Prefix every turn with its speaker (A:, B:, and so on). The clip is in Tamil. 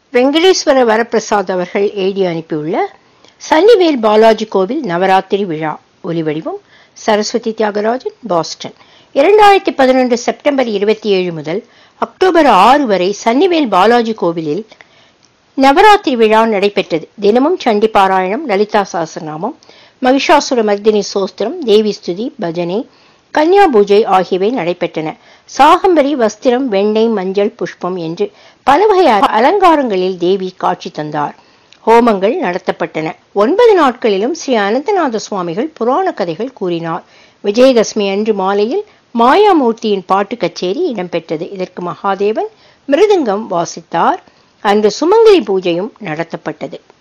A: வெங்கடேஸ்வர வரப்பிரசாத் அவர்கள் எழுதி அனுப்பியுள்ள சன்னிவேல் பாலாஜி கோவில் நவராத்திரி விழா ஒலிவடிவம் சரஸ்வதி தியாகராஜன் பாஸ்டன் இரண்டாயிரத்தி பதினொன்று செப்டம்பர் இருபத்தி ஏழு முதல் அக்டோபர் ஆறு வரை சன்னிவேல் பாலாஜி கோவிலில் நவராத்திரி விழா நடைபெற்றது தினமும் சண்டி பாராயணம் லலிதா சாஸ்திரநாமம் மகிஷாசுர மர்தினி சோஸ்திரம் தேவி ஸ்துதி பஜனை கன்யா பூஜை ஆகியவை நடைபெற்றன சாகம்பரி வஸ்திரம் வெண்ணெய் மஞ்சள் புஷ்பம் என்று பல வகை அலங்காரங்களில் தேவி காட்சி தந்தார் ஹோமங்கள் நடத்தப்பட்டன ஒன்பது நாட்களிலும் ஸ்ரீ அனந்தநாத சுவாமிகள் புராண கதைகள் கூறினார் விஜயதசமி அன்று மாலையில் மாயாமூர்த்தியின் பாட்டு கச்சேரி இடம்பெற்றது இதற்கு மகாதேவன் மிருதங்கம் வாசித்தார் அன்று சுமங்கலி பூஜையும் நடத்தப்பட்டது